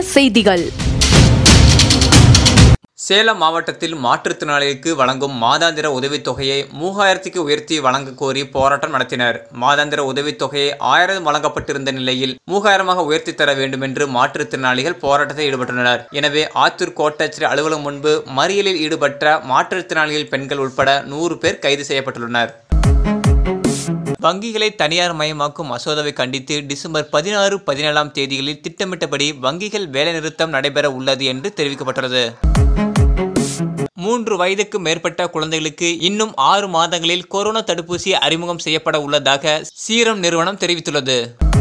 செய்திகள் சேலம் மாவட்டத்தில் மாற்றுத்திறனாளிகளுக்கு வழங்கும் மாதாந்திர உதவித்தொகையை மூவாயிரத்துக்கு உயர்த்தி வழங்க கோரி போராட்டம் நடத்தினர் மாதாந்திர உதவித்தொகையை ஆயிரம் வழங்கப்பட்டிருந்த நிலையில் மூவாயிரமாக உயர்த்தி தர வேண்டும் என்று மாற்றுத்திறனாளிகள் போராட்டத்தில் ஈடுபட்டுள்ளனர் எனவே ஆத்தூர் கோட்டாட்சியர் அலுவலகம் முன்பு மறியலில் ஈடுபட்ட மாற்றுத்திறனாளிகள் பெண்கள் உட்பட நூறு பேர் கைது செய்யப்பட்டுள்ளனர் வங்கிகளை தனியார் மயமாக்கும் மசோதாவை கண்டித்து டிசம்பர் பதினாறு பதினேழாம் தேதிகளில் திட்டமிட்டபடி வங்கிகள் வேலைநிறுத்தம் நடைபெற உள்ளது என்று தெரிவிக்கப்பட்டுள்ளது மூன்று வயதுக்கு மேற்பட்ட குழந்தைகளுக்கு இன்னும் ஆறு மாதங்களில் கொரோனா தடுப்பூசி அறிமுகம் செய்யப்பட உள்ளதாக சீரம் நிறுவனம் தெரிவித்துள்ளது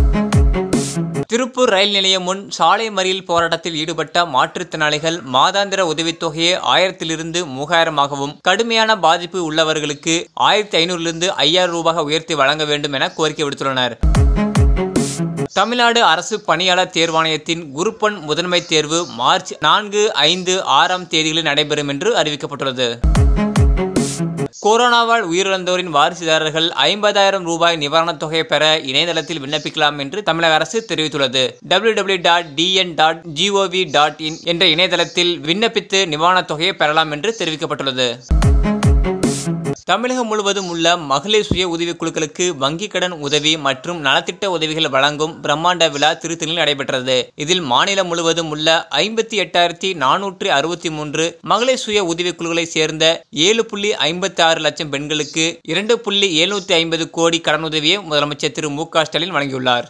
திருப்பூர் ரயில் நிலையம் முன் சாலை மறியல் போராட்டத்தில் ஈடுபட்ட மாற்றுத்திறனாளிகள் மாதாந்திர உதவித்தொகையை ஆயிரத்திலிருந்து மூவாயிரமாகவும் கடுமையான பாதிப்பு உள்ளவர்களுக்கு ஆயிரத்தி ஐநூறிலிருந்து ஐயாயிரம் ரூபாய் உயர்த்தி வழங்க வேண்டும் என கோரிக்கை விடுத்துள்ளனர் தமிழ்நாடு அரசு பணியாளர் தேர்வாணையத்தின் குரூப் ஒன் முதன்மை தேர்வு மார்ச் நான்கு ஐந்து ஆறாம் தேதிகளில் நடைபெறும் என்று அறிவிக்கப்பட்டுள்ளது கொரோனாவால் உயிரிழந்தோரின் வாரிசுதாரர்கள் ஐம்பதாயிரம் ரூபாய் நிவாரணத் தொகை பெற இணையதளத்தில் விண்ணப்பிக்கலாம் என்று தமிழக அரசு தெரிவித்துள்ளது W W dot TN dot GOV dot in என்ற இணையதளத்தில் விண்ணப்பித்து நிவாரணத் தொகையை பெறலாம் என்று தெரிவிக்கப்பட்டுள்ளது தமிழகம் முழுவதும் உள்ள மகளிர் சுய உதவிக் குழுக்களுக்கு வங்கிக் கடன் உதவி மற்றும் நலத்திட்ட உதவிகள் வழங்கும் பிரம்மாண்ட விழா திருத்தணியில் நடைபெற்றது இதில் மாநிலம் முழுவதும் உள்ள ஐம்பத்தி எட்டாயிரத்தி நானூற்றி அறுபத்தி மூன்று மகளிர் சுய உதவிக் குழுக்களைச் சேர்ந்த ஏழு புள்ளி ஐம்பத்தி ஆறு லட்சம் பெண்களுக்கு இரண்டு புள்ளி எழுநூற்றி ஐம்பது கோடி கடனுதவியை முதலமைச்சர் திரு மு க ஸ்டாலின் வழங்கியுள்ளார்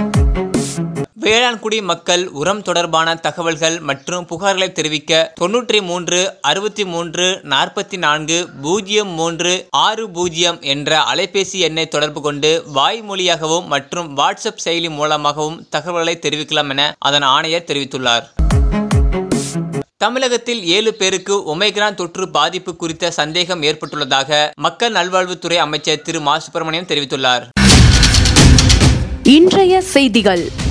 வேளாண்குடி மக்கள் உரம் தொடர்பான தகவல்கள் மற்றும் புகார்களை தெரிவிக்க தொன்னூற்றி மூன்று அறுபத்தி மூன்று நாற்பத்தி நான்கு பூஜ்ஜியம் மூன்று ஆறு பூஜ்ஜியம் என்ற அலைபேசி எண்ணை தொடர்பு கொண்டு வாய்மொழியாகவும் மற்றும் வாட்ஸ்அப் செயலி மூலமாகவும் தகவல்களை தெரிவிக்கலாம் என அதன் ஆணையர் தெரிவித்துள்ளார் தமிழகத்தில் ஏழு பேருக்கு ஒமைக்ரான் தொற்று பாதிப்பு குறித்த சந்தேகம் ஏற்பட்டுள்ளதாக மக்கள் நல்வாழ்வுத்துறை அமைச்சர் திரு மா சுப்பிரமணியம் தெரிவித்துள்ளார் இன்றைய செய்திகள்